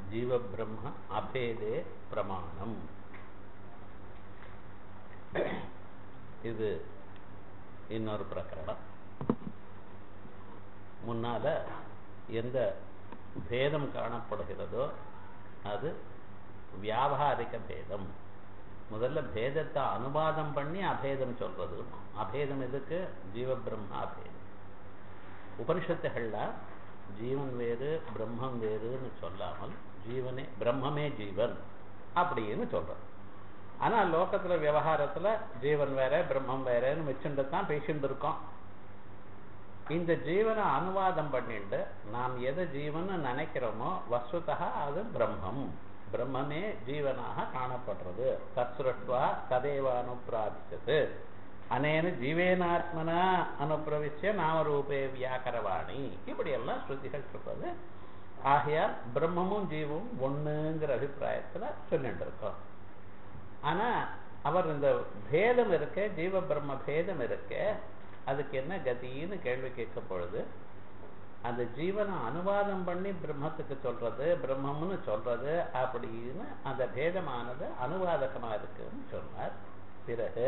ஜீவபிரம்ம அபேதே பிரமாணம் இது இன்னொரு பிரகரணம் முன்னால எந்த பேதம் காணப்படுகிறதோ அது வியாபாரிக பேதம் முதல்ல பேதத்தை அனுவாதம் பண்ணி அபேதம் சொல்றது அபேதம் எதுக்கு ஜீவபிரம்ம அபேதம் உபனிஷத்துகள்ல ஜீவன் வேறு பிரம்மம் வேறுன்னு சொல்லாமல் ஜீவனே பிரம்மமே ஜீவன் அப்படின்னு சொல்றோம் ஆனா லோகத்துல விவகாரத்துல ஜீவன் வேற பிரம்மம் வேறன்னு வச்சுட்டு தான் பேசிட்டு இருக்கோம் இந்த ஜீவனை அனுவாதம் பண்ணிட்டு நாம் எதை ஜீவன் நினைக்கிறோமோ வசுதா அது பிரம்மம் பிரம்மமே ஜீவனாக காணப்படுறது தத்ருஷ்வா ததேவ அனுப்பிராபிச்சது அனேன ஜீவேனாத்மனா அனுப்பிரவிச்ச நாமரூபே வியாக்கரவாணி இப்படி எல்லாம் ஸ்ருதிகள் சொல்றது ஆகையால் பிரம்மமும் ஜீவமும் ஒண்ணுங்கிற அபிப்பிராயத்துல சொல்லிட்டு இருக்கோம் ஆனா அவர் இந்த பேதம் இருக்க ஜீவ பிரம்ம பேதம் இருக்க அதுக்கு என்ன கதின்னு கேள்வி கேட்க பொழுது அந்த ஜீவனை அனுவாதம் பண்ணி பிரம்மத்துக்கு சொல்றது பிரம்மம்னு சொல்றது அப்படின்னு அந்த பேதமானது அனுவாதகமா இருக்குன்னு சொன்னார் பிறகு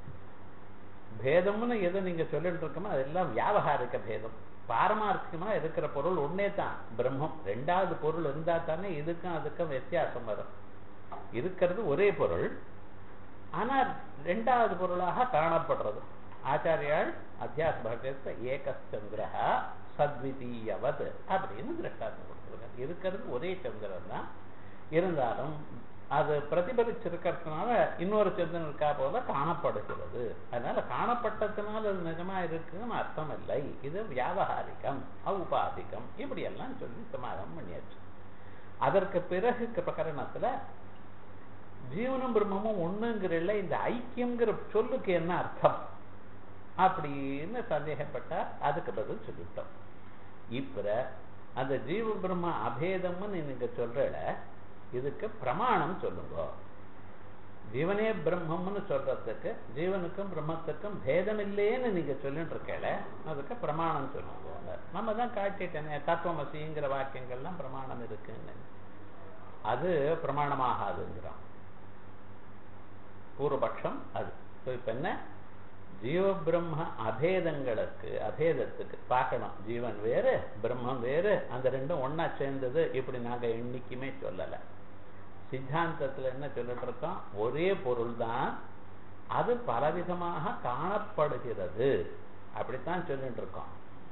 பேதம்னு எதை நீங்க சொல்லிட்டு இருக்கோமோ அதெல்லாம் வியாபகாரிக பேதம் பாரமார்த்திகமா இருக்கிற பொருள் ஒன்னே தான் பிரம்மம் ரெண்டாவது பொருள் இருந்தா தானே இதுக்கும் அதுக்கும் வித்தியாசம் வரும் இருக்கிறது ஒரே பொருள் ஆனால் ரெண்டாவது பொருளாக காணப்படுறது ஆச்சாரியால் அத்தியாச பாகத்தை ஏகச்சந்திரா சத்விதீயவத் அப்படின்னு திருஷ்டாந்தம் கொடுத்துருக்காரு இருக்கிறது ஒரே சந்திரன் தான் இருந்தாலும் அது பிரதிபலிச்சிருக்கிறதுனால இன்னொரு சந்திரன் இருக்கா போல காணப்படுகிறது அதனால காணப்பட்டதுனால அது நிஜமா இருக்குன்னு அர்த்தம் இல்லை இது வியாபகாரிகம் ஔபாதிகம் இப்படி எல்லாம் சொல்லி சமாதானம் பண்ணியாச்சு அதற்கு பிறகு பிரகரணத்துல ஜீவனும் பிரம்மமும் ஒண்ணுங்கிறல இந்த ஐக்கியம்ங்கிற சொல்லுக்கு என்ன அர்த்தம் அப்படின்னு சந்தேகப்பட்டா அதுக்கு பதில் சொல்லிட்டோம் இப்ப அந்த ஜீவ பிரம்ம அபேதம்னு நீங்க சொல்றல இதுக்கு பிரமாணம் சொல்லுங்க ஜீவனே பிரம்மம்னு சொல்றதுக்கு ஜீவனுக்கும் பிரம்மத்துக்கும் பேதம் இல்லைன்னு நீங்க சொல்லிட்டு இருக்கல அதுக்கு பிரமாணம் சொல்லுங்க நம்ம தான் காட்டிட்டேனே தத்துவமசிங்கிற வாக்கியங்கள்லாம் பிரமாணம் இருக்குன்னு அது பிரமாணமாகாதுங்கிறோம் பூர்வபக்ஷம் அது இப்ப என்ன ஜீவ பிரம்ம அபேதங்களுக்கு அபேதத்துக்கு பார்க்கணும் ஜீவன் வேறு பிரம்மம் வேறு அந்த ரெண்டும் ஒன்னா சேர்ந்தது இப்படி நாங்க என்னைக்குமே சொல்லல சித்தாந்தத்துல என்ன சொல்லிட்டு இருக்கோம் ஒரே பொருள் தான் அது பலவிதமாக காணப்படுகிறது அப்படித்தான் சொல்லிட்டு இருக்கோம்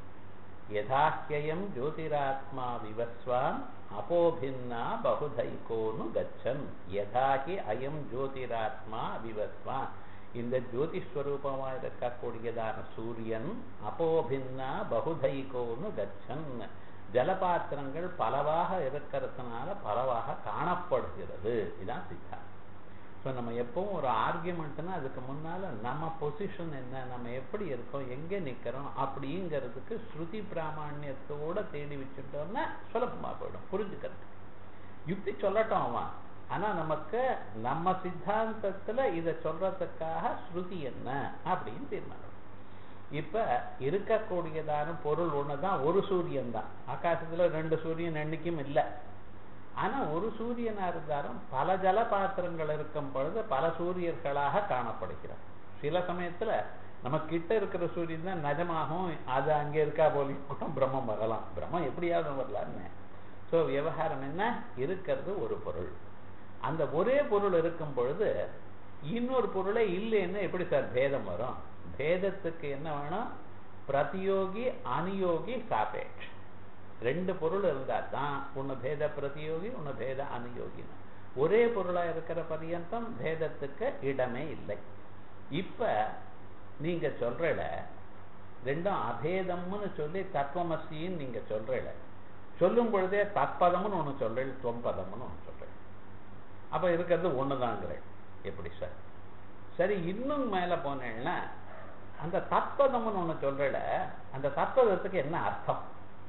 யதாக்கியம் ஜோதிராத்மா விவஸ்வான் அப்போபின்னா பகுதைகோனு கச்சன் யதாகி அயம் ஜோதிராத்மா விவஸ்வான் இந்த ஜோதிஸ்வரூபமா இருக்கக்கூடியதான சூரியன் அப்போபின்னா பகுதைகோன்னு கச்சன் ஜலபாத்திரங்கள் பலவாக இருக்கிறதுனால பலவாக காணப்படுகிறது இதுதான் சித்தாந்தம் ஸோ நம்ம எப்பவும் ஒரு ஆர்கியூமெண்ட்னா அதுக்கு முன்னால நம்ம பொசிஷன் என்ன நம்ம எப்படி இருக்கோம் எங்க நிக்கிறோம் அப்படிங்கிறதுக்கு ஸ்ருதி பிராமணியத்தோட தேடி வச்சுட்டோம்னா சுலபமா போயிடும் புரிஞ்சுக்கிறது யுக்தி சொல்லட்டும் அவன் ஆனா நமக்கு நம்ம சித்தாந்தத்துல இத சொல்றதுக்காக ஸ்ருதி என்ன அப்படின்னு தீர்மானம் இப்ப இருக்கக்கூடியதான பொருள் ஒண்ணுதான் ஒரு சூரியன் தான் ஆகாசத்துல ரெண்டு சூரியன் என்னைக்கும் இல்லை ஆனா ஒரு சூரியனா இருந்தாலும் பல ஜல பாத்திரங்கள் இருக்கும் பொழுது பல சூரியர்களாக காணப்படுகிறார் சில சமயத்துல நம்ம கிட்ட இருக்கிற சூரியன் தான் நிஜமாகவும் அது அங்கே இருக்கா போலியும் கூட பிரம்மம் வரலாம் பிரம்மம் எப்படியாவது வரலான்னு சோ விவகாரம் என்ன இருக்கிறது ஒரு பொருள் அந்த ஒரே பொருள் இருக்கும் பொழுது இன்னொரு பொருளே இல்லைன்னு எப்படி சார் பேதம் வரும் பேதத்துக்கு என்ன வேணும் பிரதியோகி அனுயோகி சாபேட்ச ரெண்டு பொருள் இருந்தா தான் ஒன்னு பேத பிரதியோகி ஒன்னு பேத அனுயோகின்னு ஒரே பொருளா இருக்கிற பரியந்தம் பேதத்துக்கு இடமே இல்லை இப்ப நீங்க சொல்றல ரெண்டும் அபேதம்னு சொல்லி தத்துவமசின்னு நீங்க சொல்றல சொல்லும் பொழுதே தற்பதம்னு ஒண்ணு சொல்றேன் தொம்பதம்னு ஒண்ணு சொல்றேன் அப்ப இருக்கிறது ஒண்ணுதாங்கிறேன் எப்படி சார் சரி இன்னும் மேல போனேன்னா அந்த தத்பதம்னு ஒண்ணு சொல்றல அந்த தத்பதத்துக்கு என்ன அர்த்தம்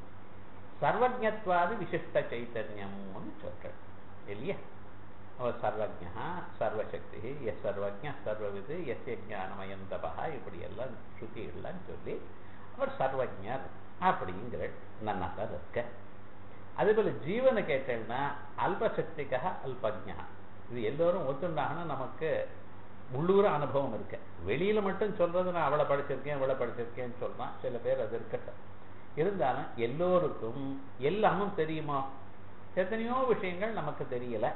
சர்வஜத்வாதி விசிஷ்ட சைத்தன்யம்னு சொல்றேன் இல்லையா அவர் சர்வஜா சர்வசக்தி எஸ் சர்வஜ சர்வவிது எஸ் ஞானமயம் தபா இப்படி எல்லாம் ஸ்ருதிகள்லாம் சொல்லி அவர் சர்வஜர் அப்படிங்கிற நன்னா தான் இருக்க அதே போல ஜீவனை கேட்டேன்னா அல்பசக்திக்காக அல்பஜா இது எல்லோரும் ஒத்துண்டாகனா நமக்கு உள்ளூர அனுபவம் இருக்கு வெளியில மட்டும் சொல்றது நான் அவளை படிச்சிருக்கேன் இவளை படிச்சிருக்கேன்னு சொல்றான் சில பேர் அது இருக்கட்டும் இருந்தாலும் எல்லோருக்கும் எல்லாமும் தெரியுமா எத்தனையோ விஷயங்கள் நமக்கு தெரியல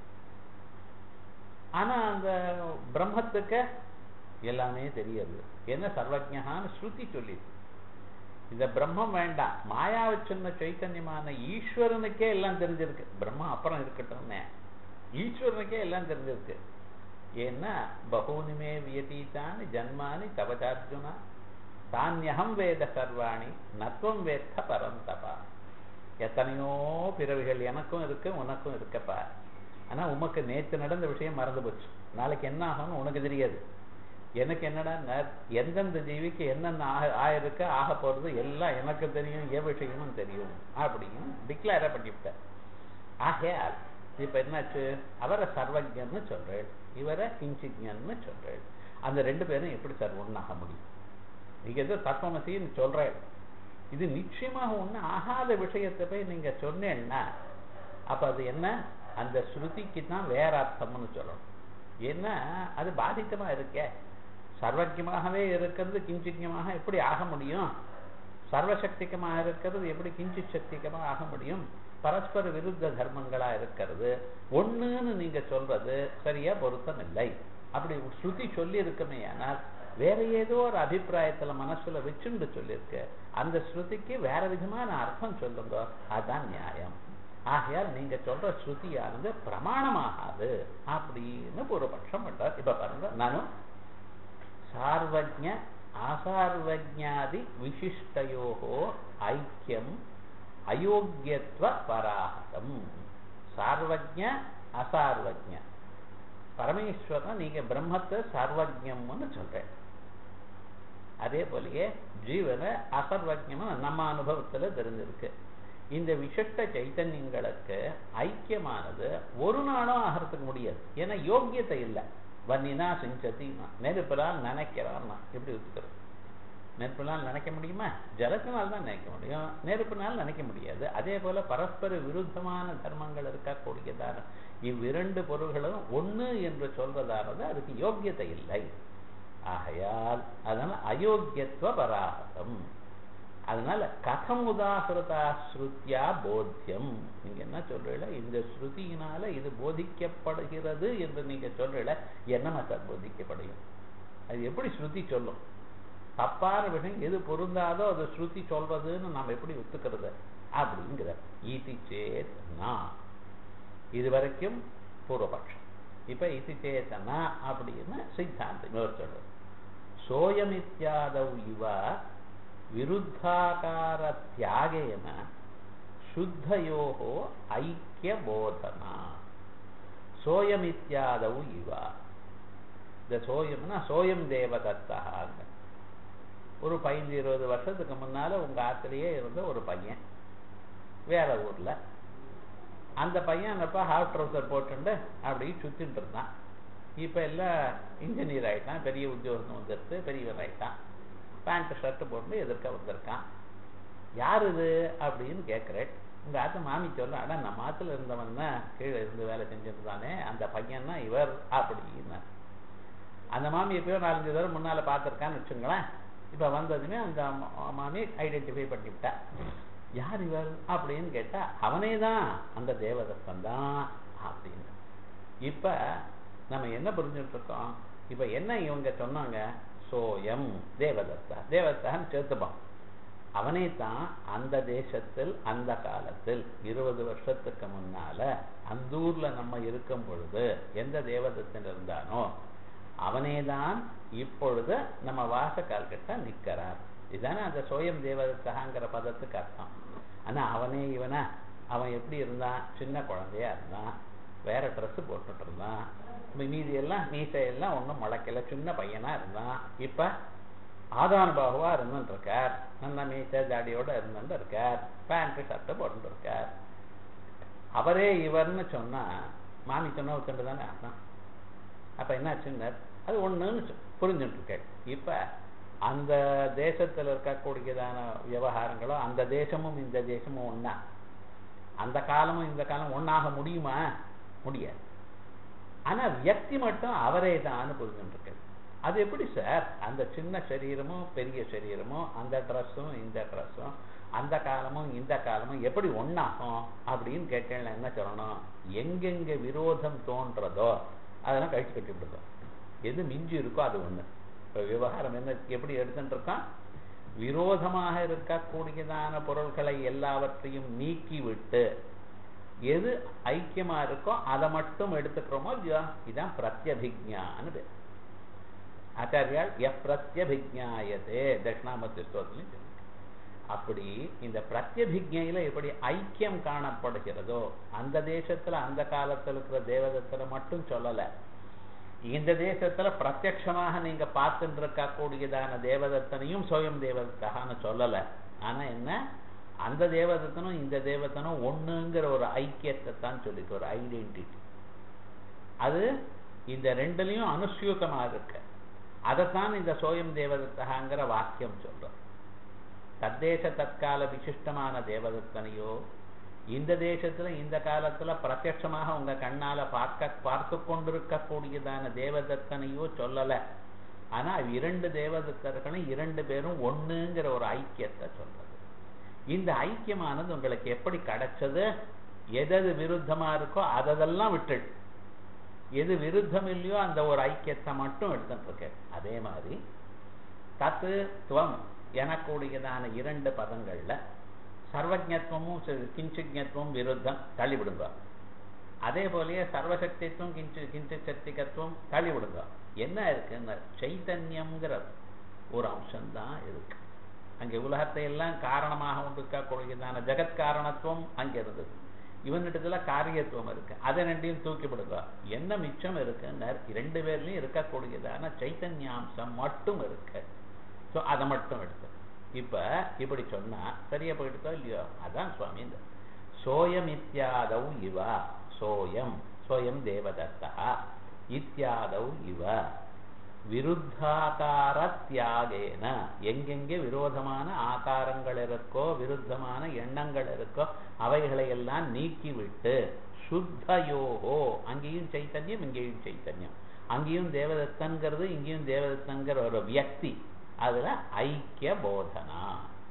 ஆனா அந்த பிரம்மத்துக்கு எல்லாமே தெரியாது என்ன சர்வஜகான்னு ஸ்ருதி சொல்லி இந்த பிரம்மம் வேண்டாம் மாயாவை சொன்ன சைத்தன்யமான ஈஸ்வரனுக்கே எல்லாம் தெரிஞ்சிருக்கு பிரம்மா அப்புறம் இருக்கட்டும்னே ஈஸ்வரனுக்கே எல்லாம் தெரிஞ்சிருக்கு ஏன்னா பகூனிமே வியதீத்தானி ஜன்மானி தவச்சார்ஜுனா தானியகம் வேத சர்வாணி நத்வம் வேத்த பரந்தபா எத்தனையோ பிறவிகள் எனக்கும் இருக்கு உனக்கும் இருக்கப்பா ஆனா உமக்கு நேத்து நடந்த விஷயம் மறந்து போச்சு நாளைக்கு என்ன ஆகும்னு உனக்கு தெரியாது எனக்கு என்னடா எந்தெந்த ஜீவிக்கு என்னென்ன ஆக ஆயிருக்கு ஆக போறது எல்லாம் எனக்கு தெரியும் எ விஷயமும் தெரியும் அப்படின்னு டிக்ளேர பண்ணிவிட்டார் ஆகையால் இப்ப என்னாச்சு அவரை சர்வஜன்னு சொல்றேன் இவரை கிஞ்சிஜன்னு சொல்றேன் அந்த ரெண்டு பேரும் எப்படி சார் ஒன்னாக முடியும் நீங்க ஏதோ தத்துவமசின்னு சொல்றேன் இது நிச்சயமாக ஒண்ணு ஆகாத விஷயத்தை போய் நீங்க சொன்னேன்னா அப்ப அது என்ன அந்த ஸ்ருதிக்கு தான் வேற அர்த்தம்னு சொல்லணும் ஏன்னா அது பாதித்தமா இருக்கே சர்வஜமாகவே இருக்கிறது கிஞ்சிஜமாக எப்படி ஆக முடியும் சர்வசக்திகமாக இருக்கிறது எப்படி கிஞ்சித் சக்திகமாக ஆக முடியும் பரஸ்பர விருத்த தர்மங்களா இருக்கிறது ஒண்ணுன்னு நீங்க சொல்றது சரியா பொருத்தம் இல்லை அப்படி ஸ்ருதி சொல்லி இருக்குமே ஆனால் வேற ஏதோ ஒரு அபிப்பிராயத்துல மனசுல வச்சுண்டு சொல்லியிருக்கு அந்த ஸ்ருதிக்கு வேற விதமான அர்த்தம் சொல்லுங்க அதான் நியாயம் ஆகையால் நீங்க சொல்ற ஸ்ருதியானது பிரமாணமாகாது அப்படின்னு பூர்வபட்சம் பண்றார் இப்ப பாருங்க நானும் சார்வஜ அசார்வஜாதி விசிஷ்டயோகோ ஐக்கியம் அயோக்கியத்துவ பராகம் சார்வஜ அசார்வஜ பரமேஸ்வரன் நீங்க பிரம்மத்தை சர்வஜம்னு சொல்றேன் அதே போலயே ஜீவனை அசர்வஜமும் நம்ம அனுபவத்துல தெரிஞ்சிருக்கு இந்த விசிஷ்ட சைத்தன்யங்களுக்கு ஐக்கியமானது ஒரு நாளும் ஆகிறதுக்கு முடியாது ஏன்னா யோக்கியத்தை இல்லை வன்னினா செஞ்சதினா நெருப்பினால் நினைக்கிறான்னா எப்படி ஒத்துக்கிறது நெருப்பினால் நினைக்க முடியுமா ஜலத்தினால் தான் நினைக்க முடியும் நெருப்பினால் நினைக்க முடியாது அதே போல பரஸ்பர விருத்தமான தர்மங்கள் இருக்கக்கூடியதான இவ்விரண்டு பொருள்களும் ஒண்ணு என்று சொல்வதானது அதுக்கு யோக்கியத்தை இல்லை ஆகையால் அதனால அயோக்கியத்துவ பராகம் அதனால கதம் உதாகிருதா ஸ்ருத்தியா போத்தியம் நீங்க என்ன சொல்றீங்கள இந்த ஸ்ருதியினால இது போதிக்கப்படுகிறது என்று நீங்க சொல்றீங்கள என்னமா சார் போதிக்கப்படுயும் அது எப்படி ஸ்ருதி சொல்லும் தப்பான விஷயம் எது பொருந்தாதோ அது ஸ்ருதி சொல்றதுன்னு நாம் எப்படி ஒத்துக்கிறது அப்படிங்கிற ஈதி சேத்னா இது வரைக்கும் பூர்வபட்சம் இப்ப இதி சேத்தனா அப்படின்னு சித்தாந்தம் இன்னொரு சொல்றது சோயமித்யாதவ் இவ விருத்தாகார தியாகேன சுத்தயோகோ ஐக்கிய போதனா சோயமித்யாதவ் இவ இந்த சோயம்னா சோயம் தேவதத்தாங்க ஒரு பதினஞ்சு இருபது வருஷத்துக்கு முன்னால உங்க ஆத்திலேயே இருந்த ஒரு பையன் வேற ஊர்ல அந்த பையன் அப்ப ஹாஃப் ட்ரௌசர் போட்டுண்டு அப்படி சுத்திட்டு இருந்தான் இப்ப எல்லாம் இன்ஜினியர் ஆயிட்டான் பெரிய உத்தியோகம் வந்துருச்சு பெரியவன் ஆயிட்டான் பேண்ட் ஷர்ட் போட்டு எதிர்க்க வந்திருக்கான் யார் இது அப்படின்னு கேட்குறேன் உங்க ஆத்த மாமி சொல்ல அடா நம்ம ஆத்துல இருந்தவன் தான் கீழே இருந்து வேலை செஞ்சுட்டு தானே அந்த பையன் தான் இவர் அப்படின்னு அந்த மாமி எப்பயோ நாலஞ்சு தடவை முன்னால பார்த்துருக்கான்னு வச்சுங்களேன் இப்ப வந்ததுமே அந்த மாமி ஐடென்டிஃபை பண்ணிவிட்டா யார் இவர் அப்படின்னு கேட்டா அவனே தான் அந்த தேவதத்தன் தான் அப்படின்னு இப்ப நம்ம என்ன புரிஞ்சுட்டு இருக்கோம் இப்ப என்ன இவங்க சொன்னாங்க சோயம் தேவதத்தா தேவதான்னு சேர்த்துப்பான் அவனே தான் அந்த தேசத்தில் அந்த காலத்தில் இருபது வருஷத்துக்கு முன்னால அந்த ஊர்ல நம்ம இருக்கும் பொழுது எந்த தேவதத்தில் இருந்தானோ அவனேதான் இப்பொழுது நம்ம வாசக்கால் கிட்ட நிக்கிறார் இதுதானே அந்த சோயம் தேவதத்தகாங்கிற பதத்துக்கு அர்த்தம் ஆனா அவனே இவனா அவன் எப்படி இருந்தான் சின்ன குழந்தையா இருந்தான் வேற ட்ரெஸ் போட்டுட்டு இருந்தான் மீதி எல்லாம் மீசையெல்லாம் ஒன்றும் முளைக்கல சின்ன பையனா இருந்தான் இப்ப ஆதான பாகுவா இருந்துட்டு இருக்கார் நல்ல மீசை தாடியோட இருந்துட்டு இருக்கார் பேண்ட் ஷர்ட்டை போட்டு இருக்கார் அவரே இவர்னு சொன்னா மாமி சொன்ன ஒருத்தண்டு தானே அர்த்தம் அப்ப என்னாச்சுன்னு அது ஒண்ணுன்னு புரிஞ்சுட்டு இருக்கேன் இப்ப அந்த தேசத்துல இருக்கக்கூடியதான விவகாரங்களோ அந்த தேசமும் இந்த தேசமும் ஒன்னா அந்த காலமும் இந்த காலம் ஒண்ணாக முடியுமா முடியாது ஆனா வியக்தி மட்டும் அவரே தான் புரிஞ்சுட்டு அது எப்படி சார் அந்த சின்ன சரீரமும் பெரிய சரீரமும் அந்த ட்ரெஸ்ஸும் இந்த ட்ரெஸ்ஸும் அந்த காலமும் இந்த காலமும் எப்படி ஒண்ணாகும் அப்படின்னு கேட்டேன் என்ன சொல்லணும் எங்கெங்க விரோதம் தோன்றதோ அதெல்லாம் கழிச்சு கட்டி விடுதோம் எது மிஞ்சி இருக்கோ அது ஒண்ணு இப்ப விவகாரம் என்ன எப்படி எடுத்துட்டு இருக்கான் விரோதமாக இருக்கக்கூடியதான பொருள்களை எல்லாவற்றையும் நீக்கி விட்டு எது ஐக்கியமா இருக்கோ அதை மட்டும் எடுத்துக்கிறோமோ இல்லையா இதான் பிரத்யபிஜான்னு பேர் ஆச்சாரியால் எப்பிரத்யபிஜாயதே தட்சிணாமூர்த்தி ஸ்தோத்திரம் அப்படி இந்த பிரத்யபிஜையில எப்படி ஐக்கியம் காணப்படுகிறதோ அந்த தேசத்துல அந்த காலத்துல இருக்கிற தேவதத்துல மட்டும் சொல்லல இந்த தேசத்துல பிரத்யட்சமாக நீங்க பார்த்துட்டு இருக்க கூடியதான தேவதத்தனையும் சுயம் தேவதத்தான்னு சொல்லல ஆனா என்ன அந்த தேவதத்தனும் இந்த தேவதனும் ஒண்ணுங்கிற ஒரு ஐக்கியத்தை தான் சொல்லிட்டு ஒரு ஐடென்டிட்டி அது இந்த ரெண்டுலயும் அனுசியூத்தமா இருக்கு அதைத்தான் இந்த சோயம் தேவதத்தகாங்கிற வாக்கியம் சொல்றோம் தத்தேச தற்கால விசிஷ்டமான தேவதத்தனையோ இந்த தேசத்துல இந்த காலத்துல பிரத்யட்சமாக உங்க கண்ணால பார்க்க பார்த்து கொண்டிருக்கக்கூடியதான தேவதத்தனையோ சொல்லல ஆனா இரண்டு தேவதத்தர்களும் இரண்டு பேரும் ஒண்ணுங்கிற ஒரு ஐக்கியத்தை சொல்றது இந்த ஐக்கியமானது உங்களுக்கு எப்படி கிடைச்சது எதது விருத்தமா இருக்கோ அதெல்லாம் விட்டுடு எது விருத்தம் இல்லையோ அந்த ஒரு ஐக்கியத்தை மட்டும் எடுத்துட்டு இருக்கேன் அதே மாதிரி தத்து துவம் எனக்கூடியதான இரண்டு பதங்கள்ல சர்வஜத்துவமும் கிஞ்சிஜத்துவம் விருத்தம் தள்ளிவிடுங்க அதே போலயே சர்வசக்தித்துவம் கிஞ்சு கிஞ்சு சக்திகத்துவம் தள்ளிவிடுங்க என்ன இருக்குன்னு சைத்தன்யம்ங்கிற ஒரு அம்சம்தான் இருக்கு அங்கே உலகத்தை எல்லாம் காரணமாக இருக்கக்கூடியதான ஜெகத் காரணத்துவம் அங்க இருந்தது இவனிடத்துல காரியத்துவம் இருக்கு அதை ரெண்டையும் தூக்கி விடுங்க என்ன மிச்சம் இருக்குன்னு ரெண்டு பேர்லயும் இருக்கக்கூடியதான சைத்தன்யாம்சம் மட்டும் இருக்கு ஸோ அதை மட்டும் எடுத்து இப்ப இப்படி சொன்னா சரியா போயிடுதோ இல்லையோ அதான் சுவாமி இந்த சோயம் இத்தியாதவ் இவ சோயம் சோயம் தேவதத்தா இத்தியாதவ் இவ விருத்தாகார தியாகேன எங்கெங்கே விரோதமான ஆகாரங்கள் இருக்கோ விருத்தமான எண்ணங்கள் இருக்கோ அவைகளை எல்லாம் நீக்கிவிட்டு சுத்தயோகோ அங்கேயும் சைத்தன்யம் இங்கேயும் சைத்தன்யம் அங்கேயும் தேவதத்தன்கிறது இங்கேயும் தேவதத்தன்கிற ஒரு வியக்தி அதுல ஐக்கிய போதனா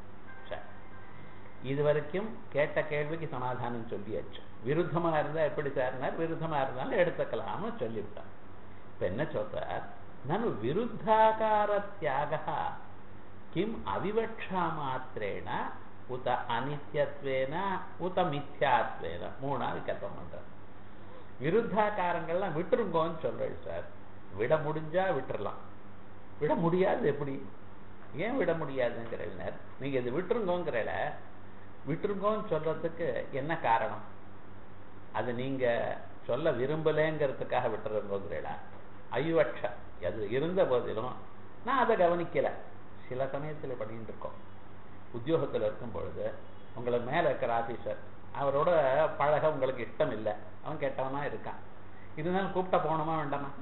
இது வரைக்கும் கேட்ட கேள்விக்கு சமாதானம் சொல்லியாச்சு விருத்தமா இருந்தா எப்படி சார்னார் விருத்தமா இருந்தாலும் எடுத்துக்கலாம்னு சொல்லிவிட்டான் இப்ப என்ன சொல்றார் நனு விருத்தாகார தியாக கிம் அவிவக்ஷா மாத்திரேன உத அனித்யத்வேன உத மித்யாத்வேன மூணா விகல்பம் பண்ற விருத்தாகாரங்கள்லாம் விட்டுருங்கோன்னு சொல்றேன் சார் விட முடிஞ்சா விட்டுறலாம் விட முடியாது எப்படி ஏன் விட முடியாதுங்கிறனர் நீங்க இது விட்டுருங்கோங்கிறல விட்டுருங்கோன்னு சொல்றதுக்கு என்ன காரணம் அது நீங்க சொல்ல விரும்பலைங்கிறதுக்காக விட்டுருங்கோங்கிறல ஐவட்ச அது இருந்த போதிலும் நான் அதை கவனிக்கல சில சமயத்தில் பண்ணிட்டு இருக்கோம் உத்தியோகத்தில் இருக்கும் பொழுது உங்களுக்கு மேல இருக்கிற ஆபீசர் அவரோட பழக உங்களுக்கு இஷ்டம் இல்லை அவன் கெட்டவனா இருக்கான் இருந்தாலும் கூப்பிட்ட போகணுமா வேண்டாமா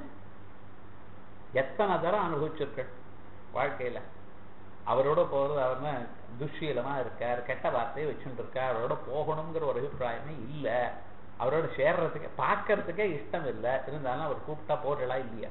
எத்தனை தரம் அனுபவிச்சிருக்கள் வாழ்க்கையில அவரோட போறது அவர்னா துஷ்சீலமா இருக்கார் கெட்ட வார்த்தையை வச்சுட்டு இருக்கார் அவரோட போகணுங்கிற ஒரு அபிப்பிராயமே இல்லை அவரோட சேர்றதுக்கே பார்க்கறதுக்கே இஷ்டம் இல்லை இருந்தாலும் அவர் கூப்பிட்டா போறலா இல்லையா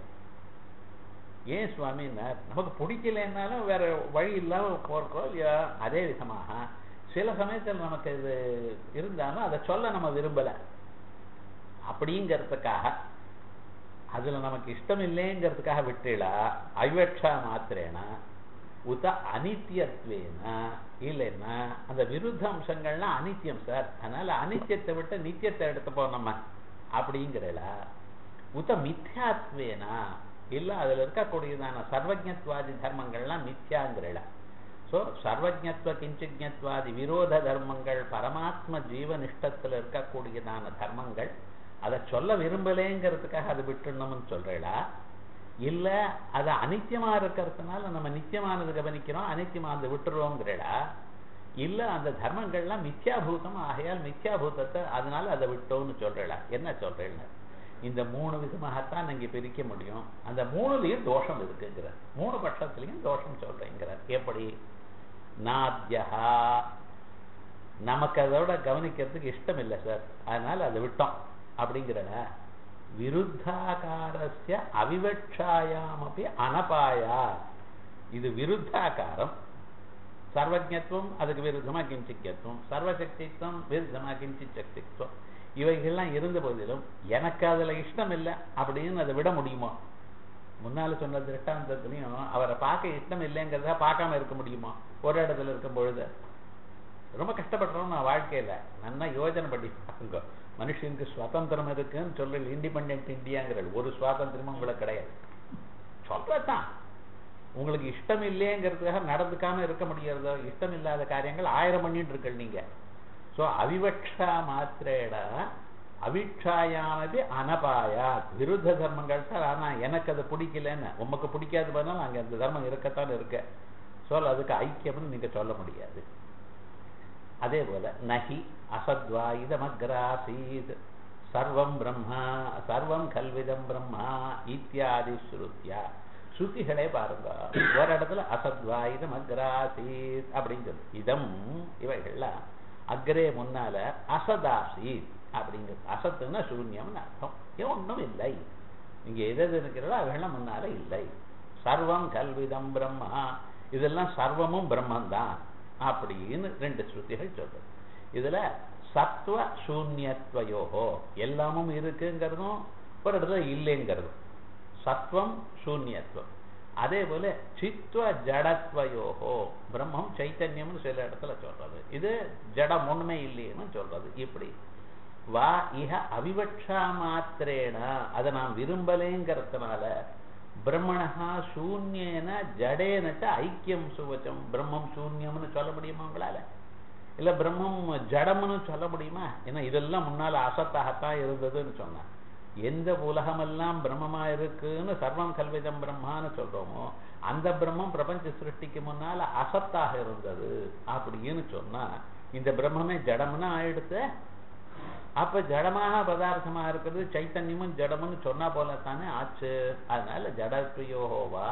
ஏன் சுவாமின்னா நமக்கு பிடிக்கலன்னாலும் வேற வழி இல்லாம போறோம் இல்லையா அதே விதமாக சில சமயத்தில் நமக்கு இது இருந்தாலும் அதை சொல்ல நம்ம விரும்பல அப்படிங்கிறதுக்காக அதுல நமக்கு இஷ்டம் இல்லைங்கிறதுக்காக விட்டுலா ஐவட்சா மாத்திரேனா உத அனித்தியத்வேனா இல்லைன்னா அந்த விருத்த அம்சங்கள்லாம் அனித்தியம் சார் அதனால அனித்தியத்தை விட்டு நித்தியத்தை எடுத்துப்போம் நம்ம அப்படிங்கிறல உத மித்யாத்வேனா இல்ல அதுல இருக்கக்கூடியதான சர்வஜத்வாதி தர்மங்கள்லாம் மித்யாங்கிறல ஸோ சர்வஜத்வ கிஞ்சிஜத்வாதி விரோத தர்மங்கள் பரமாத்ம ஜீவனிஷ்டத்துல இருக்கக்கூடியதான தர்மங்கள் அதை சொல்ல விரும்பலேங்கிறதுக்காக அதை விட்டுணும்னு சொல்றேடா இல்ல அது அனித்தியமா இருக்கிறதுனால நம்ம நித்தியமானது கவனிக்கிறோம் அனித்தியமானது விட்டுருவோங்கிறடா இல்ல அந்த தர்மங்கள்லாம் மித்யாபூதம் ஆகையால் மித்யாபூதத்தை அதனால அதை விட்டோம்னு சொல்றேடா என்ன சொல்றேன்னு இந்த மூணு விதமாகத்தான் நீங்க பிரிக்க முடியும் அந்த மூணுலயும் தோஷம் இருக்குங்கிற மூணு பட்சத்திலையும் தோஷம் சொல்றேங்கிறார் எப்படி நாத்யா நமக்கு அதோட கவனிக்கிறதுக்கு இஷ்டம் இல்லை சார் அதனால அதை விட்டோம் அப்படிங்கிற விருத்தாகாரஸ்ய அவிவட்சாயாம் அப்படி அனபாயா இது விருத்தாகாரம் சர்வஜத்துவம் அதுக்கு விருத்தமா கிஞ்சிக்கத்துவம் சர்வசக்தித்துவம் விருத்தமா கிஞ்சித் சக்தித்துவம் இவைகள்லாம் இருந்த போதிலும் எனக்கு அதுல இஷ்டம் இல்லை அப்படின்னு அதை விட முடியுமா முன்னால சொன்ன திருஷ்டாந்தத்துலையும் அவரை பார்க்க இஷ்டம் இல்லைங்கிறத பார்க்காம இருக்க முடியுமா ஒரு இடத்துல இருக்கும் பொழுது ரொம்ப கஷ்டப்படுறோம் நான் வாழ்க்கையில நல்லா யோஜனை பண்ணி பாருங்க மனுஷனுக்கு சுதந்திரம் இருக்குன்னு சொல்லி இண்டிபெண்ட் இந்தியாங்கிற ஒரு சுவாதந்திரமும் உங்களுக்கு கிடையாது சொல்றதான் உங்களுக்கு இஷ்டம் இல்லைங்கிறதுக்காக நடந்துக்காம இருக்க முடியறதோ இஷ்டம் இல்லாத காரியங்கள் ஆயிரம் பண்ணிட்டு இருக்கல் நீங்க சோ அவிவக்ஷா மாத்திரேட அவிட்சாயானது அனபாயா விருத்த தர்மங்கள் சார் ஆனா எனக்கு அது பிடிக்கலன்னு உமக்கு பிடிக்காது பண்ணாலும் அங்க அந்த தர்மம் இருக்கத்தான் இருக்க சொல் அதுக்கு ஐக்கியம்னு நீங்க சொல்ல முடியாது அதே போல நகி அசத்வாயுதமக்ராசீத் சர்வம் பிரம்மா சர்வம் கல்விதம் பிரம்மா இத்தியாதி ஸ்ருத்யா ஸ்ருதிகளே பாருங்க ஒரு இடத்துல அசத்வாயுதம் அக்ராசீத் அப்படின்னு சொல்லு இதம் இவைகள்லாம் அக்ரே முன்னால அசதாசீத் அப்படிங்கிறது அசத்துன்னா சூன்யம்னு அர்த்தம் ஏன் ஒன்றும் இல்லை நீங்க எது எது இருக்கிறதோ அவைகள்லாம் முன்னால இல்லை சர்வம் கல்விதம் பிரம்மா இதெல்லாம் சர்வமும் பிரம்மன் தான் அப்படின்னு ரெண்டு ஸ்ருதிகள் சொல்றது இதுல சத்வ சூன்யத்வயோகோ எல்லாமும் இருக்குங்கிறதும் ஒரு இடத்துல இல்லைங்கிறதும் சத்வம் சூன்யத்துவம் அதே போல சித்வ ஜடத்வயோகோ பிரம்மம் சைத்தன்யம்னு சில இடத்துல சொல்றது இது ஜடம் உண்மை இல்லைன்னு சொல்றது இப்படி வா இஹ அவிவட்சா மாத்திரேன அதை நான் விரும்பலேங்கிறதுனால பிரம்மணா சூன்யேன ஜடேனச்ச ஐக்கியம் சுவச்சம் பிரம்மம் சூன்யம்னு சொல்ல முடியுமா உங்களால இல்ல பிரம்மம் ஜடம்னு சொல்ல முடியுமா ஏன்னா இதெல்லாம் முன்னால அசத்தாகத்தான் இருந்ததுன்னு சொன்னேன் எந்த உலகமெல்லாம் பிரம்மமா இருக்குன்னு சர்வம் கல்விதம் பிரம்மான்னு சொல்றோமோ அந்த பிரம்மம் பிரபஞ்ச சிருஷ்டிக்கு முன்னால அசத்தாக இருந்தது அப்படின்னு சொன்னா இந்த பிரம்மமே ஜடம்னு ஆயிடுத்து அப்ப ஜடமாக பதார்த்தமா இருக்கிறது சைத்தன்யமும் ஜடம்னு சொன்னா போல தானே ஆச்சு அதனால ஜடத்வயோகோவா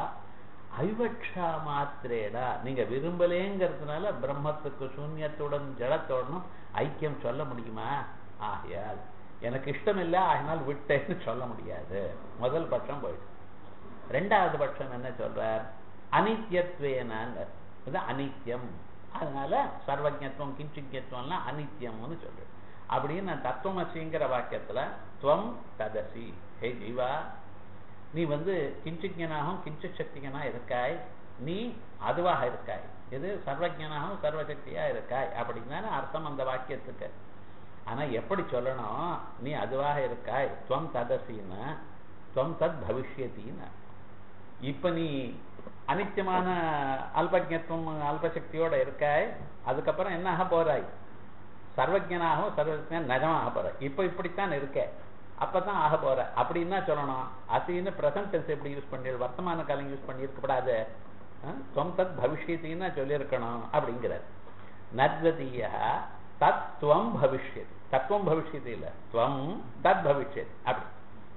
ஐவக்ஷா மாத்திரேடா நீங்க விரும்பலேங்கிறதுனால பிரம்மத்துக்கு சூன்யத்துடன் ஜடத்தோடனும் ஐக்கியம் சொல்ல முடியுமா ஆகையால் எனக்கு இஷ்டம் இல்லை ஆகினால் விட்டேன்னு சொல்ல முடியாது முதல் பட்சம் போயிடுச்சு ரெண்டாவது பட்சம் என்ன சொல்றார் அனித்யத்வேனாங்க இது அனித்யம் அதனால சர்வஜத்துவம் கிஞ்சித்வம்லாம் அனித்யம்னு சொல்றேன் அப்படின்னு நான் தத்துவமசிங்கிற வாக்கியத்துல துவம் ததசி ஹே ஜீவா நீ வந்து கிஞ்சிஜனாகவும் கிஞ்ச சக்திகனா இருக்காய் நீ அதுவாக இருக்காய் இது சர்வஜனாகவும் சர்வசக்தியா இருக்காய் அப்படின்னு அர்த்தம் அந்த வாக்கியத்துக்கு ஆனா எப்படி சொல்லணும் நீ அதுவாக இருக்காய் துவம் ததசின்னு துவம் தத் பவிஷ்யத்தின்னு இப்ப நீ அனித்தியமான அல்பஜத்துவம் அல்பசக்தியோட இருக்காய் அதுக்கப்புறம் என்ன ஆக போறாய் சர்வஜனாகவும் சர்வஜன் நஜமாக போற இப்ப இப்படித்தான் இருக்க அப்பதான் ஆக போற அப்படின்னா சொல்லணும் அசின்னு பிரசன்ட் டென்ஸ் எப்படி யூஸ் பண்ணி வர்த்தமான காலம் யூஸ் பண்ணி இருக்கக்கூடாது துவம் தத் பவிஷ்யத்தின்னு சொல்லியிருக்கணும் அப்படிங்கிறார் நத்வதீய தத்துவம் பவிஷ்யத் தத்துவம் பவிஷ்யத்து இல்ல துவம் தத் பவிஷ்யத் அப்படி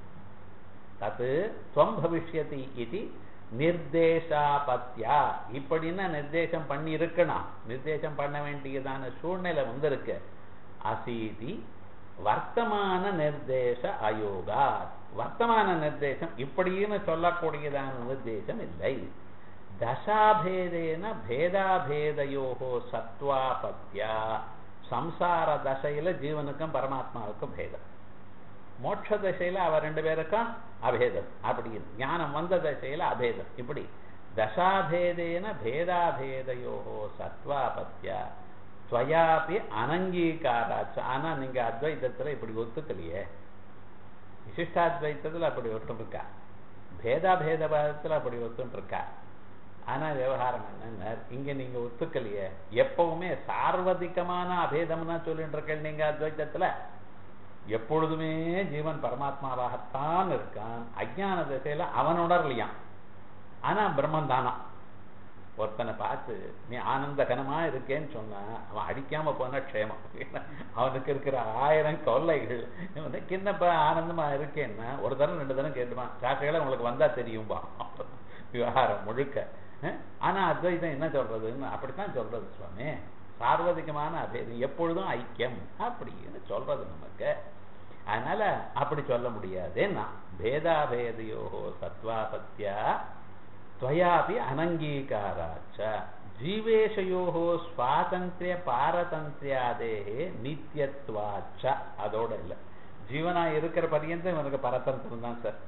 தத்து துவம் பவிஷ்யதி இது நிர்தேசாபத்யா இப்படின்னா நிர்தேசம் பண்ணி இருக்கணும் நிர்தேசம் பண்ண வேண்டியதான சூழ்நிலை வந்திருக்கு அசீதி வர்த்தமான நிர்தேச அயோகா வர்த்தமான நிர்தேசம் இப்படின்னு சொல்லக்கூடியதான நிர்தேசம் இல்லை தசாபேதேன பேதாபேதையோகோ சத்வாபத்யா சம்சார தசையில ஜீவனுக்கும் பரமாத்மாவுக்கும் பேதம் மோட்ச தசையில அவ ரெண்டு பேருக்கும் அபேதம் அப்படி ஞானம் வந்த தசையில அபேதம் இப்படி தசாபேதேன பேதாபேதையோகோ சத்வாபத்யா துவயாபி அனங்கீகாராச்சு ஆனா நீங்க அத்வைத்தத்துல இப்படி ஒத்துக்கலையே விசிஷ்டாத்வைத்தத்துல அப்படி ஒத்துருக்கா பேதாபேதபாதத்துல அப்படி ஒத்துருக்கா ஆனா விவகாரம் என்ன இங்க நீங்க ஒத்துக்கலையே எப்பவுமே சார்வதிகமான அபேதம்னா சொல்லிட்டு இருக்கேன் நீங்க அத்வைத்தத்துல எப்பொழுதுமே ஜீவன் பரமாத்மாவாகத்தான் இருக்கான் அஜான திசையில அவன் உணரலையான் ஆனா பிரம்மன் தானா ஒருத்தனை பார்த்து நீ ஆனந்த கனமா இருக்கேன்னு சொன்னா அவன் அடிக்காம போனா க்ஷேமம் அவனுக்கு இருக்கிற ஆயிரம் கொள்ளைகள் உனக்கு என்னப்பா ஆனந்தமா இருக்கேன்னா ஒரு தரம் ரெண்டு தரம் கேட்டுவான் காக்கைகளை உங்களுக்கு வந்தா தெரியும்பா விவகாரம் முழுக்க ஆனா அத்வைதம் என்ன சொல்றதுன்னு அப்படித்தான் சொல்றது சுவாமி சார்வதிகமான அபேதம் எப்பொழுதும் ஐக்கியம் அப்படின்னு சொல்றது நமக்கு அதனால அப்படி சொல்ல முடியாதுன்னா பேதாபேதையோ சத்வாபத்யா துவயாபி அனங்கீகாராச்ச ஜீவேஷயோ சுவாதந்திரிய பாரதந்திரியாதே நித்தியத்வாச்ச அதோட இல்லை ஜீவனா இருக்கிற பரியந்தம் இவனுக்கு பரதந்திரம் தான் சார்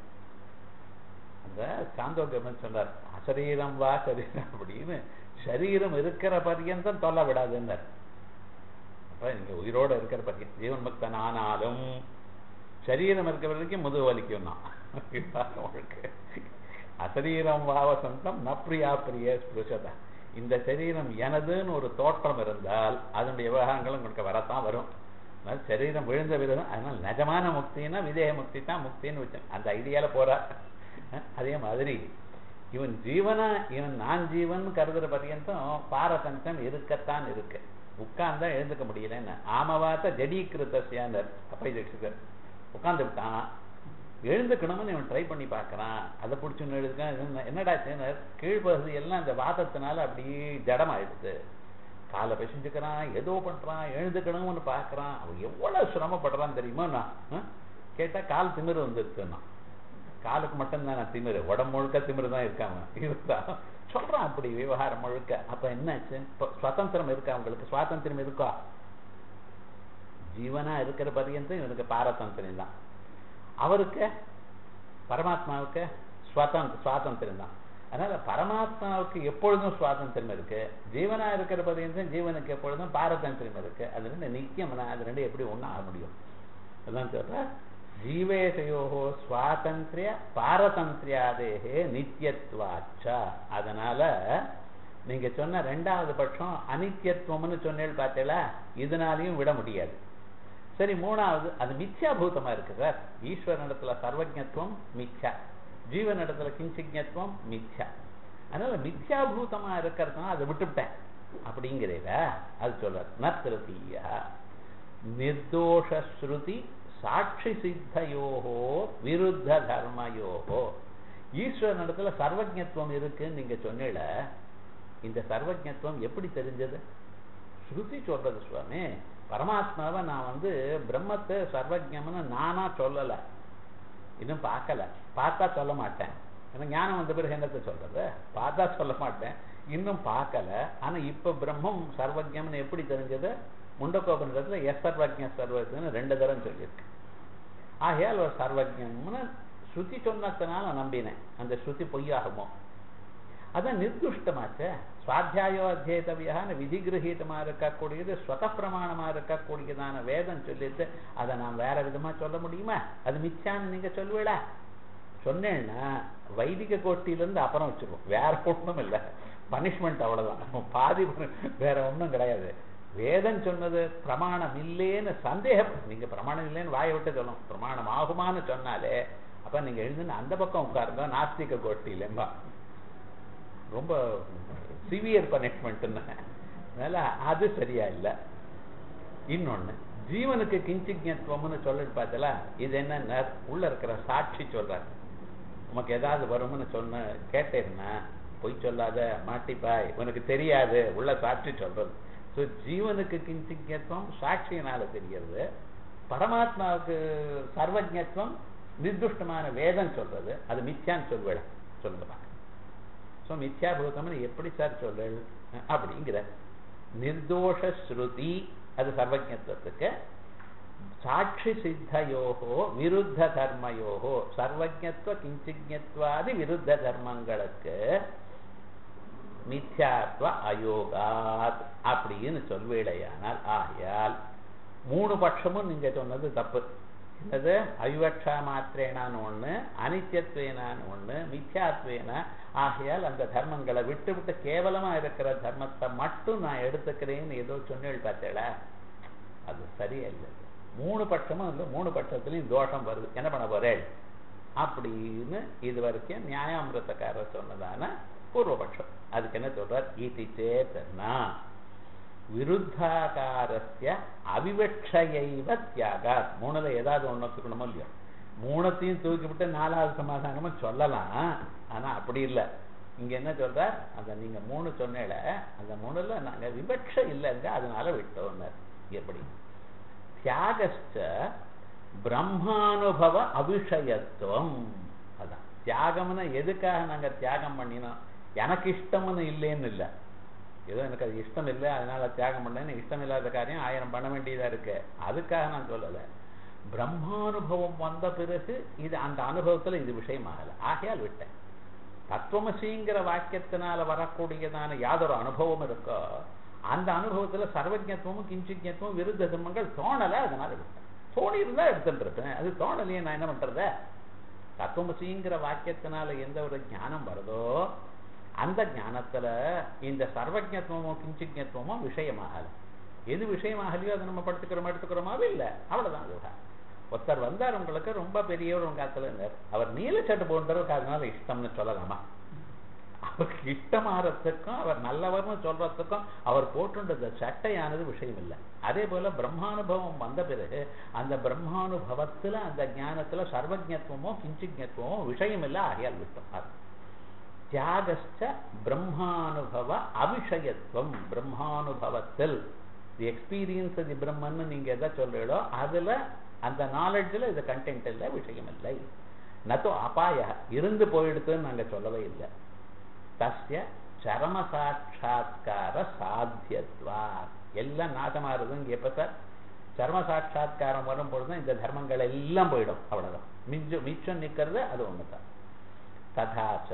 அந்த சாந்தோக்கியமன் சொன்னார் அசரீரம் வா சரீரம் அப்படின்னு சரீரம் இருக்கிற பரியந்தம் தொல்ல விடாதுன்னார் அப்ப நீங்க உயிரோட இருக்கிற பரியம் ஜீவன் பக்தன் ஆனாலும் சரீரம் இருக்கிற வரைக்கும் முதுகு வலிக்கும் தான் உங்களுக்கு அசரீரம் வாவசந்தம் நப்ரியா பிரிய ஸ்பிருஷதா இந்த சரீரம் எனதுன்னு ஒரு தோற்றம் இருந்தால் அதனுடைய விவகாரங்கள் உங்களுக்கு வரத்தான் வரும் அதனால சரீரம் விழுந்த விதம் அதனால நிஜமான முக்தின்னா விதேக முக்தி தான் முக்தின்னு வச்சேன் அந்த ஐடியால போறா அதே மாதிரி இவன் ஜீவனா இவன் நான் ஜீவன் கருதுற பர்யந்தம் பாரதந்திரம் இருக்கத்தான் இருக்கு உட்கார்ந்தா எழுந்துக்க முடியலன்னு ஆமவாத்த ஜடீகிருத்தசியானர் அப்பை தீட்சிதர் உட்கார்ந்து விட்டான் எழுந்துக்கணும்னு இவன் ட்ரை பண்ணி பார்க்கறான் அதை பிடிச்சுன்னு எழுதுக்கான் என்னடா சேனர் கீழ்ப்பகுதி எல்லாம் இந்த வாதத்தினால அப்படியே ஜடமாயிடுது காலை பிசைஞ்சுக்கிறான் ஏதோ பண்றான் எழுந்துக்கணும்னு பார்க்கறான் அவன் எவ்வளவு சிரமப்படுறான் தெரியுமா நான் கேட்டா கால் திமிரு வந்துருச்சுன்னா காலுக்கு மட்டும்தான் நான் திமிரு உடம்பு முழுக்க திமிரு தான் இருக்காம இருந்தா சொல்றான் அப்படி விவகாரம் முழுக்க அப்ப என்னாச்சு சுதந்திரம் இருக்கா அவங்களுக்கு சுவாதந்திரம் இருக்கா ஜீவனா இருக்கிற பரியந்தம் இவனுக்கு பாரதந்திரம் தான் அவருக்கு பரமாத்மாவுக்கு சுவாதந்திர சுவாதந்திரம் தான் அதனால பரமாத்மாவுக்கு எப்பொழுதும் சுவாதந்திரம் இருக்கு ஜீவனா இருக்கிற பரியந்தம் ஜீவனுக்கு எப்பொழுதும் பாரதந்திரம் இருக்கு அது ரெண்டு நித்தியம்னா அது ரெண்டு எப்படி ஒன்றும் ஆக முடியும் அதான் சொல்ற ஜீவேஷயோகோ சுவாதந்திரிய பாரதந்திரியாதேகே நித்தியத்வாச்ச அதனால நீங்க சொன்ன ரெண்டாவது பட்சம் அனித்தியத்துவம்னு சொன்னேன் பார்த்தீங்களா இதனாலையும் விட முடியாது சரி மூணாவது அது மித்யாபூதமா இருக்கு சார் ஈஸ்வரனிடத்துல சர்வஜத்துவம் மித்யா ஜீவனிடத்துல கிஞ்சிஜத்துவம் மித்யா அதனால மித்யாபூதமா இருக்கிறதுனால அதை விட்டுவிட்டேன் அப்படிங்கிறத அது சொல்ற நத்திருத்தீயா நிர்தோஷ ஸ்ருதி சாட்சி சித்தையோகோ விருத்த தர்மயோகோ ஈஸ்வரனிடத்துல சர்வஜத்துவம் இருக்குன்னு நீங்க சொன்னீல இந்த சர்வஜத்துவம் எப்படி தெரிஞ்சது ஸ்ருதி சொல்றது சுவாமி பரமாத்மாவை நான் வந்து பிரம்மத்தை சர்வஜம்னு நானா சொல்லல இன்னும் பார்க்கல பார்த்தா சொல்ல மாட்டேன் ஏன்னா ஞானம் வந்த பிறகு என்னத்தை சொல்றது பார்த்தா சொல்ல மாட்டேன் இன்னும் பார்க்கல ஆனா இப்ப பிரம்மம் சர்வஜம்னு எப்படி தெரிஞ்சது முண்டக்கோபனிடத்துல எஸ் சர்வஜ சர்வஜன்னு ரெண்டு தரம் சொல்லியிருக்கு ஆகையால் ஒரு சர்வஜம்னு ஸ்ருதி சொன்னதுனால நம்பினேன் அந்த ஸ்ருதி பொய்யாகுமோ அதான் நிர்துஷ்டமாச்சே சுவாத்தியாயோ அத்தியேதவியான விதிகிரகீதமா இருக்கக்கூடியது ஸ்வத பிரமாணமா இருக்கக்கூடியதான வேதம் சொல்லிட்டு அதை நான் வேற விதமா சொல்ல முடியுமா அது மிச்சான்னு நீங்க சொல்லுவீடா சொன்னேன்னா வைதிக கோட்டியிலிருந்து அப்புறம் வச்சிருவோம் வேற ஒன்றும் இல்லை பனிஷ்மெண்ட் அவ்வளவுதான் பாதி வேற ஒன்றும் கிடையாது வேதம் சொன்னது பிரமாணம் இல்லேன்னு சந்தேகம் நீங்க பிரமாணம் இல்லைன்னு வாயை விட்டு சொல்லணும் பிரமாணம் ஆகுமான்னு சொன்னாலே அப்ப நீங்க எழுதுன்னு அந்த பக்கம் உட்காருங்க நாஸ்திக கோட்டியிலேம்பா ரொம்ப சிவியர் பனிஷ்மெண்ட்னு அதனால அது சரியா இல்லை இன்னொன்னு ஜீவனுக்கு கிஞ்சிஜத்துவம்னு சொல்லிட்டு பார்த்தல இது என்ன உள்ள இருக்கிற சாட்சி சொல்றாரு உனக்கு ஏதாவது வரும்னு சொன்ன கேட்டேன்னா பொய் சொல்லாத மாட்டிப்பாய் உனக்கு தெரியாது உள்ள சாட்சி சொல்றது ஸோ ஜீவனுக்கு கிஞ்சிஜத்துவம் சாட்சியினால தெரிகிறது பரமாத்மாவுக்கு சர்வஜத்துவம் நிர்துஷ்டமான வேதம் சொல்றது அது மிச்சான்னு சொல்வேட சொல்லுங்க ஸோ மித்யாபூதம்னு எப்படி சார் சொல்றேன் அப்படிங்கிற நிர்தோஷ ஸ்ருதி அது சர்வஜத்துவத்துக்கு சாட்சி சித்தையோகோ விருத்த தர்மயோகோ சர்வஜத்துவ கிஞ்சிஜத்வாதி விருத்த தர்மங்களுக்கு மித்யாத்வ அயோகாத் அப்படின்னு சொல்வேடையானால் ஆகையால் மூணு பட்சமும் நீங்க சொன்னது தப்பு என்னது அயுவக்ஷா மாத்திரேனான்னு ஒண்ணு அனித்தியத்வேனான்னு ஒண்ணு மித்யாத்வேனா ஆகையால் அந்த தர்மங்களை விட்டு விட்டு கேவலமா இருக்கிற தர்மத்தை மட்டும் நான் எடுத்துக்கிறேன்னு ஏதோ சொன்னேள் பார்த்தேடா அது சரியா இல்லை மூணு பட்சமும் இல்லை மூணு பட்சத்துலயும் தோஷம் வருது என்ன பண்ண போறேள் அப்படின்னு இது வரைக்கும் நியாயாமிரத்தக்காரர் சொன்னதான பூர்வபட்சம் அதுக்கு என்ன சொல்றார் ஈதி சேத்தனா விருத்தாகாரஸ்ய அவிவட்சைவ தியாகாத் மூணுல ஏதாவது ஒண்ணு வச்சுக்கணுமோ இல்லையோ மூணத்தையும் தூக்கி விட்டு நாலாவது சமாதானமும் சொல்லலாம் ஆனா அப்படி இல்லை இங்க என்ன சொல்றார் அந்த நீங்க மூணு சொன்னேல அந்த மூணுல நாங்க விவட்ச இல்லைங்க அதனால விட்டோம் எப்படி தியாகஸ்ட பிரம்மானுபவ அபிஷயத்துவம் அதான் தியாகம்னா எதுக்காக நாங்க தியாகம் பண்ணினோம் எனக்கு இஷ்டம்னு இல்லைன்னு இல்லை ஏதோ எனக்கு அது இஷ்டம் இல்லை அதனால தியாகம் பண்ணேன்னு இஷ்டம் இல்லாத காரியம் ஆயிரம் பண்ண வேண்டியதா இருக்கு அதுக்காக நான் சொல்லலை பிரம்மானுபவம் வந்த பிறகு இது அந்த அனுபவத்துல இது விஷயமாகல ஆகையால் விட்டேன் தத்துவமசிங்கிற வாக்கியத்தினால வரக்கூடியதான யாதொரு அனுபவம் இருக்கோ அந்த அனுபவத்துல சர்வஜத்துவமும் கிஞ்சிஜத்துவம் விருத்த தர்மங்கள் தோணல அதனால விட்டேன் தோணி இருந்தா எடுத்துட்டு இருப்பேன் அது தோணலையே நான் என்ன பண்றத தத்துவமசிங்கிற வாக்கியத்தினால எந்த ஒரு ஞானம் வருதோ அந்த ஞானத்துல இந்த சர்வஜத்துவமும் கிஞ்சிஜத்துவமும் விஷயமாகல எது விஷயமாகலையோ அதை நம்ம படுத்துக்கிறோமா எடுத்துக்கிறோமாவே இல்லை அவ்வளவுதான் அதுதான் ஒருத்தர் வந்தார் உங்களுக்கு ரொம்ப பெரியவர் உங்க காத்துல இருந்தார் அவர் நீலச்சட்டு போன்றவருக்கு அதனால இஷ்டம்னு சொல்லலாமா அவருக்கு இஷ்டமாறதுக்கும் அவர் நல்லவர்னு சொல்றதுக்கும் அவர் போட்டுன்ற சட்டையானது விஷயம் இல்லை அதே போல பிரம்மானுபவம் வந்த பிறகு அந்த பிரம்மானுபவத்துல அந்த ஞானத்துல சர்வஜத்துவமோ கிஞ்சிஜத்துவமோ விஷயம் இல்லை ஆகையால் விட்டோம் அது தியாகஸ்ட பிரம்மானுபவ அபிஷயத்துவம் பிரம்மானுபவத்தில் தி எக்ஸ்பீரியன்ஸ் தி பிரம்மன்னு நீங்க எதை சொல்றீங்களோ அதுல அந்த நாலெட்ஜில் இது கண்டென்ட் இல்லை விஷயம் இல்லை நத்தோ அபாய இருந்து போயிடுத்துன்னு நாங்க சொல்லவே இல்லை தஸ்ய சரம சாட்சா்கார சாத்தியத்வா எல்லாம் நாசமாறுது இங்க எப்ப சார் சர்ம சாட்சா்காரம் வரும் பொழுது இந்த தர்மங்கள் எல்லாம் போயிடும் அவ்வளவுதான் மிஞ்சம் மிச்சம் நிக்கிறது அது ஒண்ணுதான் ததாச்ச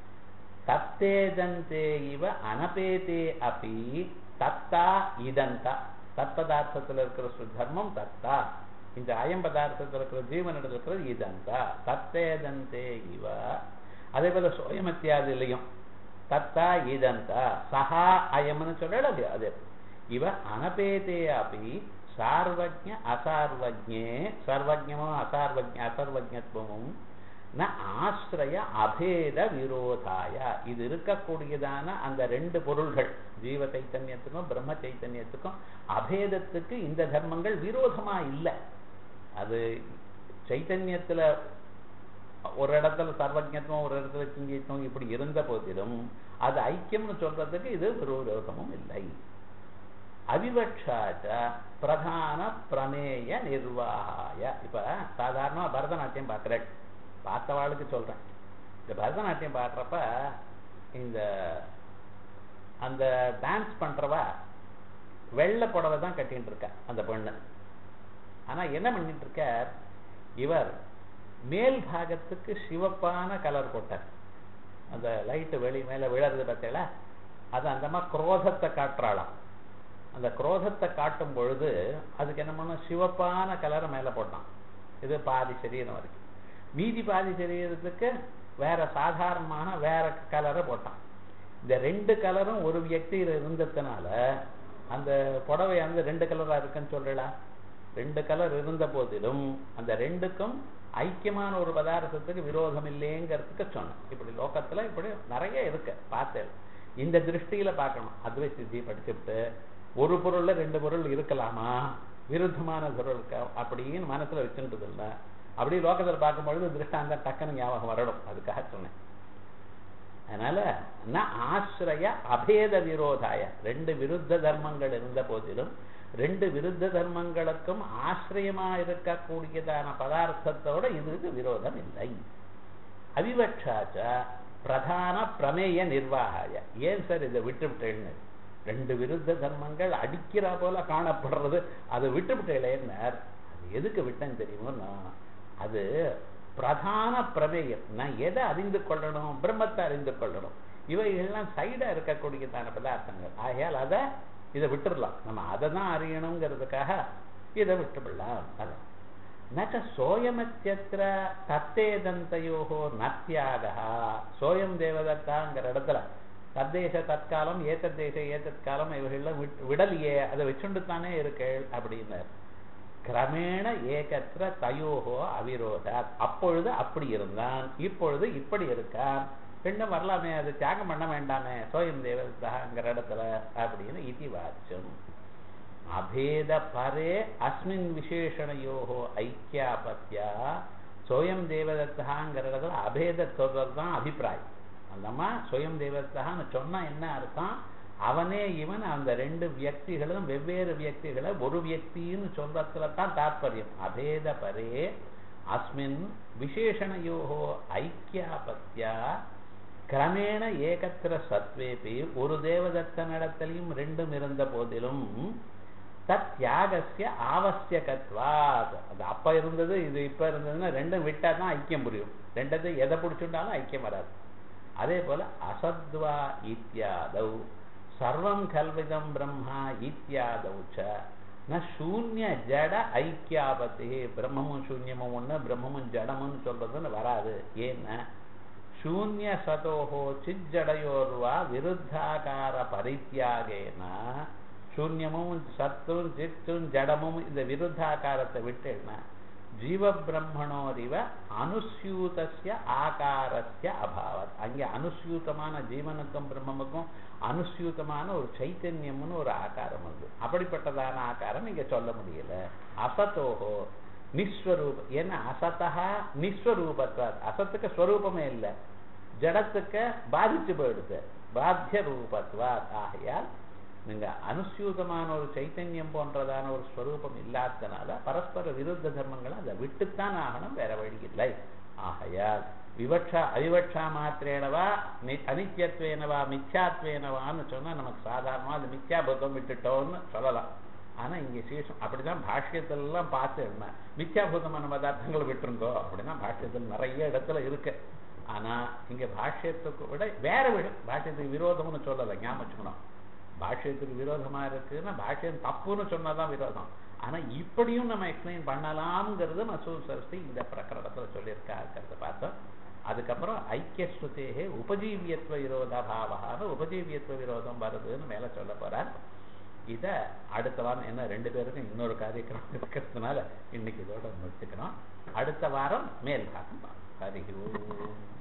தத்தேஜந்தே இவ அனபேதே அப்பி தத்தா இதந்தா தத்பதார்த்தத்தில் இருக்கிற தர்மம் தத்தா இந்த அயம் பதார்த்தத்தில் இருக்கிற ஜீவனிடத்தில் இருக்கிறது இதந்தா தத்தேதந்தே இவ அதே போல சோயமத்தியாதிலையும் தத்தா இதந்தா சஹா அயம்னு சொல்லல அது இவ அனபேதே அப்படி சார்வஜ அசார்வஜே சர்வஜமோ அசார்வஜ அசர்வஜத்துவமும் ந ஆசிரிய அபேத விரோதாய இது இருக்கக்கூடியதான அந்த ரெண்டு பொருள்கள் ஜீவ சைத்தன்யத்துக்கும் பிரம்ம சைத்தன்யத்துக்கும் அபேதத்துக்கு இந்த தர்மங்கள் விரோதமா இல்லை அது சைத்தன்யத்துல ஒரு இடத்துல சர்வஜத்துவம் ஒரு இடத்துல சிங்கித்துவம் இப்படி இருந்த போதிலும் அது ஐக்கியம்னு சொல்றதுக்கு இது விரோதமும் இல்லை அவிவட்சாச்ச பிரதான பிரமேய நிர்வாகாய இப்ப சாதாரணமா பரதநாட்டியம் பார்க்கிறேன் பார்த்தவாளுக்கு சொல்றேன் இந்த பரதநாட்டியம் பாடுறப்ப இந்த அந்த டான்ஸ் பண்றவா வெள்ளை புடவை தான் கட்டிட்டு இருக்க அந்த பொண்ணு ஆனா என்ன பண்ணிட்டு இருக்கார் இவர் மேல் பாகத்துக்கு சிவப்பான கலர் போட்டார் அந்த லைட்டு வெளி மேல விழறது பார்த்தீங்களா அது அந்த மாதிரி குரோதத்தை காட்டுறாளாம் அந்த குரோதத்தை காட்டும் பொழுது அதுக்கு என்ன பண்ணும் சிவப்பான கலரை மேல போட்டான் இது பாதி சரீரம் வரைக்கும் மீதி பாதி சரீரத்துக்கு வேற சாதாரணமான வேற கலரை போட்டான் இந்த ரெண்டு கலரும் ஒரு வியக்தியில இருந்ததுனால அந்த புடவை வந்து ரெண்டு கலரா இருக்குன்னு சொல்றா ரெண்டு கலர் இருந்த போதிலும் அந்த ரெண்டுக்கும் ஐக்கியமான ஒரு பதார்த்தத்துக்கு விரோதம் இல்லைங்கிறதுக்கு சொன்னேன் இப்படி லோகத்துல இப்படி நிறைய இருக்கு பார்த்தேன் இந்த திருஷ்டியில பார்க்கணும் அத்வை சித்தி படிச்சுட்டு ஒரு பொருள்ல ரெண்டு பொருள் இருக்கலாமா விருத்தமான பொருள் அப்படின்னு மனசுல வச்சுட்டு இல்லை அப்படி லோகத்தில் பார்க்கும்பொழுது திருஷ்டாந்தம் டக்குன்னு ஞாபகம் வரணும் அதுக்காக சொன்னேன் அதனால ஆசிரிய அபேத விரோதாய ரெண்டு விருத்த தர்மங்கள் இருந்த போதிலும் ரெண்டு விருத்த தர்மங்களுக்கும் ஆசிரியமா இருக்கக்கூடியதான பதார்த்தத்தோட இதுக்கு விரோதம் இல்லை அவிவட்சாச்ச பிரதான பிரமேய நிர்வாகாய ஏன் சார் இதை விட்டுவிட்டேன்னு ரெண்டு விருத்த தர்மங்கள் அடிக்கிற போல காணப்படுறது அதை விட்டுவிட்டேன் அது எதுக்கு விட்டேன்னு தெரியுமோ அது பிரதான பிரமேயம் நான் எதை அறிந்து கொள்ளணும் பிரம்மத்தை அறிந்து கொள்ளணும் இவைகள்லாம் சைடா இருக்கக்கூடியதான பதார்த்தங்கள் ஆகையால் அதை இதை விட்டுடலாம் நம்ம அதை தான் அறியணுங்கிறதுக்காக இதை விட்டுவிடலாம் அதான் நச்ச சோயமத்தியத்திர தத்தேதந்தையோகோ நத்தியாக சோயம் தேவதத்தாங்கிற இடத்துல தத்தேச தற்காலம் ஏத்தத்தேச ஏத்தற்காலம் இவைகள்லாம் விடலையே அதை வச்சுண்டு தானே இருக்கேள் அப்படின்னார் கிரமேண ஏகத்திர தயோகோ அவிரோத அப்பொழுது அப்படி இருந்தான் இப்பொழுது இப்படி இருக்கான் ரெண்டும் வரலாமே அது தியாகம் பண்ண வேண்டாமே சோயம் தேவதாங்கிற இடத்துல அப்படின்னு இதி வாச்சம் அபேத பரே அஸ்மின் விசேஷணையோகோ ஐக்கியாபத்தியா சோயம் தேவதத்தாங்கிற இடத்துல அபேத சொல்றது தான் அபிப்பிராயம் அந்தம்மா சுயம் தேவஸ்தான்னு சொன்னா என்ன அர்த்தம் அவனே இவன் அந்த ரெண்டு வியக்திகளும் வெவ்வேறு வியக்திகளை ஒரு வியக்தின்னு சொல்றதுல தான் தாற்பயம் அபேத பரே அஸ்மின் விசேஷணையோகோ ஐக்கியாபத்தியா கிரமேண ஏகத்திர சத்வேபி ஒரு தேவதத்தனிடத்திலையும் ரெண்டும் இருந்த போதிலும் தத் தியாகசிய ஆவசியகத்வாத் அது அப்ப இருந்தது இது இப்ப இருந்ததுன்னா ரெண்டும் விட்டா தான் ஐக்கியம் புரியும் ரெண்டது எதை பிடிச்சுட்டாலும் ஐக்கியம் வராது அதே போல அசத்வா இத்தியாதௌ சர்வம் கல்விதம் பிரம்மா இத்தியாதௌ ச ந சூன்ய ஜட ஐக்கியாபத்தி பிரம்மமும் சூன்யமும் ஒண்ணு பிரம்மமும் ஜடமும் சொல்றதுன்னு வராது ஏன்னா சூன்ய சதோஹோ சிஜடையோர்வா விருத்தாகார பரித்தியாகேன சூன்யமும் சத்தும் சித்தும் ஜடமும் இந்த விருத்தாகாரத்தை விட்டேன்னா ஜீவ பிரம்மணோரிவ அனுசியூதஸ்ய ஆகாரஸ்ய அபாவத் அங்கே அனுசியூதமான ஜீவனுக்கும் பிரம்மமுக்கும் அனுசியூதமான ஒரு சைத்தன்யம்னு ஒரு ஆகாரம் வந்து அப்படிப்பட்டதான ஆகாரம் இங்க சொல்ல முடியல அசத்தோஹோ நிஸ்வரூப ஏன்னா அசத்தா நிஸ்வரூபத்வாத் அசத்துக்கு ஸ்வரூபமே இல்லை ஜடத்துக்கு பாதிச்சு போயிடுது பாத்திய ரூபத்வாத் ஆகையால் நீங்க அனுசியூதமான ஒரு சைத்தன்யம் போன்றதான ஒரு ஸ்வரூபம் இல்லாதனால பரஸ்பர விருத்த தர்மங்களை அதை விட்டுத்தான் ஆகணும் வேற வழி இல்லை ஆகையால் விவட்சா அவிவட்சா மாத்திரேனவா அனித்தியத்வேனவா மித்யாத்வேனவான்னு சொன்னா நமக்கு சாதாரணமா அது மித்யாபூதம் விட்டுட்டோம்னு சொல்லலாம் ஆனா இங்க சேஷம் அப்படிதான் பாஷ்யத்துல எல்லாம் பார்த்து என்ன மித்யாபூதமான பதார்த்தங்களை விட்டுருங்கோ அப்படின்னா பாஷ்யத்தில் நிறைய இடத்துல இருக்கு ஆனா இங்க பாஷ்யத்துக்கு விட வேற விஷயம் பாஷ்யத்துக்கு விரோதம்னு சொல்லலை ஞாபகம் வச்சுக்கணும் பாஷ்யத்துக்கு விரோதமா இருக்குன்னா பாஷ்யம் தப்புன்னு சொன்னாதான் விரோதம் ஆனா இப்படியும் நம்ம எக்ஸ்பிளைன் பண்ணலாம்ங்கிறது மசூர் சரஸ்தி இந்த பிரகரணத்துல சொல்லியிருக்காங்கிறத பார்த்தோம் அதுக்கப்புறம் ஐக்கிய ஸ்ருதேகே உபஜீவியத்துவ விரோத பாவகான உபஜீவியத்துவ விரோதம் வருதுன்னு மேல சொல்ல போறார் இத அடுத்த வாரம் என்ன ரெண்டு பேருக்கும் இன்னொரு காரியக்கிரமம் இருக்கிறதுனால இன்னைக்கு இதோட முடிச்சுக்கிறோம் அடுத்த வாரம் மேல் பாகம் ஹரி ஓம்